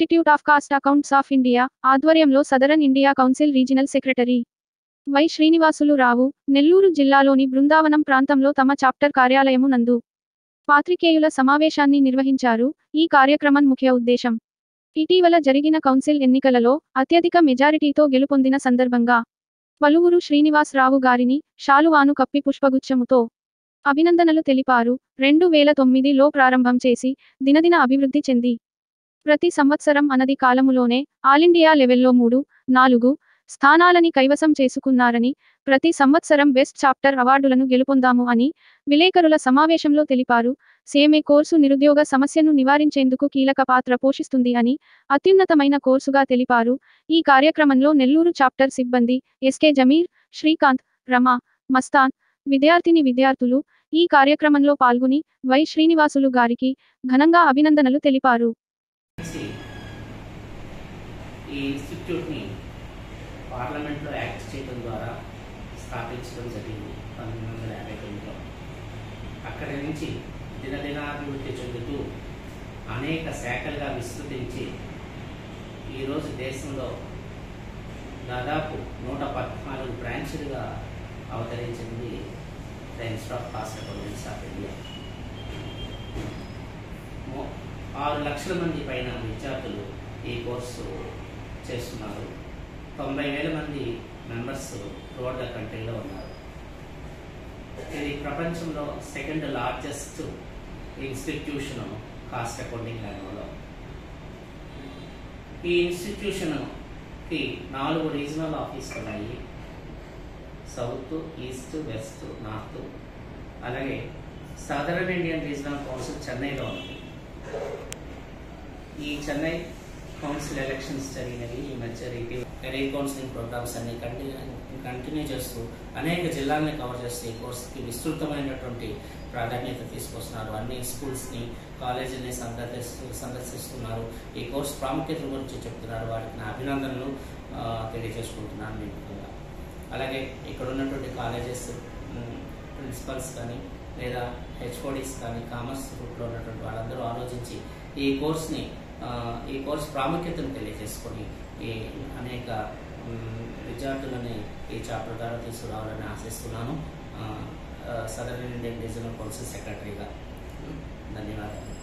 institute of Cost Accounts of India ఆధ్వర్యంలో Southern India Council regional secretary Y Srinivasulu Rao Nellore జిల్లాలోని బృందావనం ప్రాంతంలో తమ చాప్టర్ కార్యాలయము నందు పాత్రికేయుల సమావేశాన్ని నిర్వహించారు ఈ కార్యక్రమం ముఖ్య ఉద్దేశం ఇటీవల జరిగిన కౌన్సిల్ ఎన్నికలలో అత్యధిక మెజారిటీతో గెలుపొందిన సందర్భంగా పలువురు శ్రీనివాస్ రావు గారిని షాలువాను కప్పి పుష్పగుచ్చముతో అభినందనలు తెలిపారు రెండు వేల తొమ్మిదిలో ప్రారంభం చేసి దినదిన అభివృద్ధి చెంది ప్రతి సంవత్సరం అనది కాలములోనే ఆలిండియా లెవెల్లో మూడు నాలుగు స్థానాలని కైవసం చేసుకున్నారని ప్రతి సంవత్సరం బెస్ట్ చాప్టర్ అవార్డులను గెలుపొందాము అని విలేకరుల సమావేశంలో తెలిపారు సేమే కోర్సు నిరుద్యోగ సమస్యను నివారించేందుకు కీలక పాత్ర పోషిస్తుంది అని అత్యున్నతమైన కోర్సుగా తెలిపారు ఈ కార్యక్రమంలో నెల్లూరు చాప్టర్ సిబ్బంది ఎస్కే జమీర్ శ్రీకాంత్ రమ మస్తాన్ విద్యార్థిని విద్యార్థులు ఈ కార్యక్రమంలో పాల్గొని వై శ్రీనివాసులు గారికి ఘనంగా అభినందనలు తెలిపారు చేసి ఈ ఇన్స్టిట్యూట్ని పార్లమెంట్లో యాక్ట్ చేయడం ద్వారా స్థాపించడం జరిగింది పంతొమ్మిది వందల యాభై తొమ్మిదిలో అక్కడి నుంచి దినదినాభివృద్ధి చెందుతూ అనేక శాఖలుగా విస్తృతించి ఈరోజు దేశంలో దాదాపు నూట పద్నాలుగు బ్రాంచ్లుగా అవతరించింది the Institute of Cost Accountants of India మో- ఆరు లక్షల మంది పైన విద్యార్థులు ఈ కోర్సు చేస్తున్నారు తొంభై వేల మంది మెంబర్స్ త్రూఅవుట్ ద కంట్రీలో ఉన్నారు ఇది ప్రపంచంలో second largest institution cost accounting రంగంలో ఈ ఇన్స్టిట్యూషన్కి నాలుగు రీజనల్ ఆఫీసులు ఉన్నాయి సౌత్ ఈస్ట్ వెస్ట్ నార్త్ అలాగే సదరన్ ఇండియన్ రీజనల్ కౌన్సిల్ చెన్నైలో ఉంది ఈ చెన్నై కౌన్సిల్ ఎలక్షన్స్ జరిగినవి ఈ మధ్య కెరీర్ కౌన్సిలింగ్ ప్రోగ్రామ్స్ అన్ని కంటిన్యూ కంటిన్యూ చేస్తూ అనేక జిల్లాలని కవర్ చేస్తూ ఈ కోర్సుకి విస్తృతమైనటువంటి ప్రాధాన్యత తీసుకొస్తున్నారు అన్ని స్కూల్స్ని కాలేజీని సందర్శిస్తూ సందర్శిస్తున్నారు ఈ కోర్స్ ప్రాముఖ్యత గురించి చెప్తున్నారు వారికి నా అభినందనలు ఆ, తెలియజేసుకుంటున్నాను నేను ముఖ్యంగా అలాగే ఇక్కడ ఉన్నటువంటి కాలేజెస్ ప్రిన్సిపల్స్ కానీ లేదా హెచ్ఓడిస్ కానీ కామర్స్ గ్రూప్లో ఉన్నటువంటి వాళ్ళందరూ ఆలోచించి ఈ కోర్స్ని ఆ, ఈ కోర్స్ ప్రాముఖ్యతను తెలియజేసుకొని ఈ అనేక మ్, విద్యార్థులని ఈ చాప్టర్ ద్వారా తీసుకురావాలని ఆశిస్తున్నాను సదరన్ ఇండియన్ రీజనల్ కౌన్సిల్ సెక్రటరీగా ధన్యవాదాలు